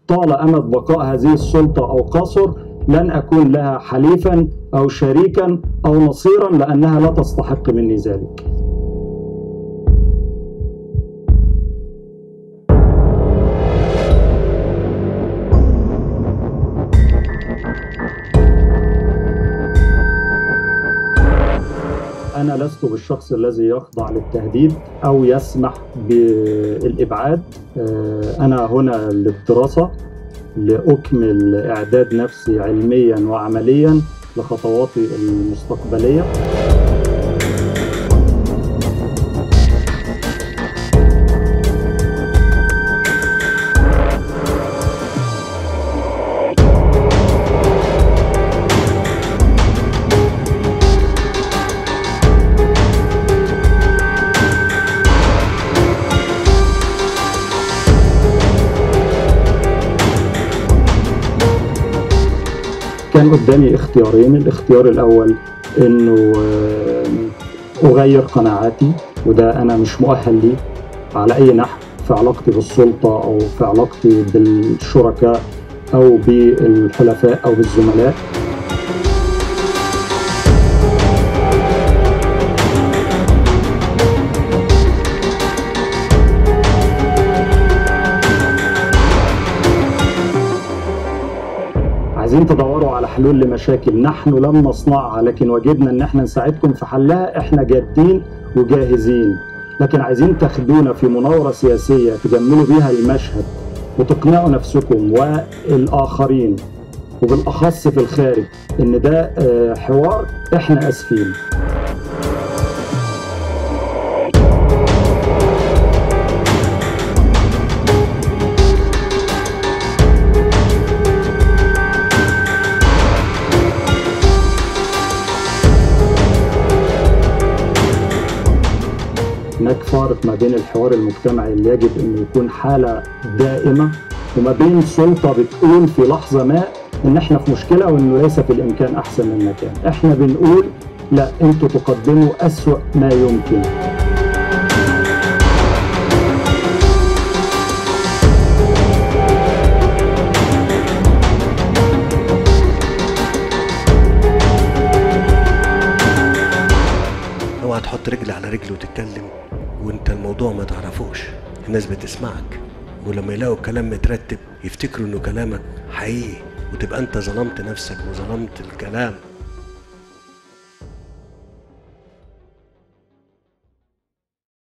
طال امد بقاء هذه السلطه او قصر لن اكون لها حليفا او شريكا او نصيرا لانها لا تستحق مني ذلك. أنا لست بالشخص الذي يخضع للتهديد أو يسمح بالإبعاد أنا هنا للدراسة لأكمل إعداد نفسي علميا وعمليا لخطواتي المستقبلية كان قدامي اختيارين الاختيار الاول انه اغير قناعاتي وده انا مش مؤهل ليه على اي نحو في علاقتي بالسلطه او في علاقتي بالشركاء او بالحلفاء او بالزملاء عايزين تدوروا على حلول لمشاكل نحن لم نصنعها لكن واجبنا ان احنا نساعدكم في حلها احنا جادين وجاهزين لكن عايزين تاخدونا في مناوره سياسيه تجملوا بيها المشهد وتقنعوا نفسكم والاخرين وبالاخص في الخارج ان ده حوار احنا اسفين هناك فارق ما بين الحوار المجتمعي اللي يجب انه يكون حاله دائمه وما بين سلطه بتقول في لحظه ما ان احنا في مشكله وانه ليس في الامكان احسن من مكان، احنا بنقول لا انتوا تقدموا اسوأ ما يمكن. اوعى تحط رجل على رجل وتتكلم وانت الموضوع ما تعرفوش الناس بتسمعك ولما يلاقوا الكلام مترتب يفتكروا انه كلامك حقيقي وتبقى انت ظلمت نفسك وظلمت الكلام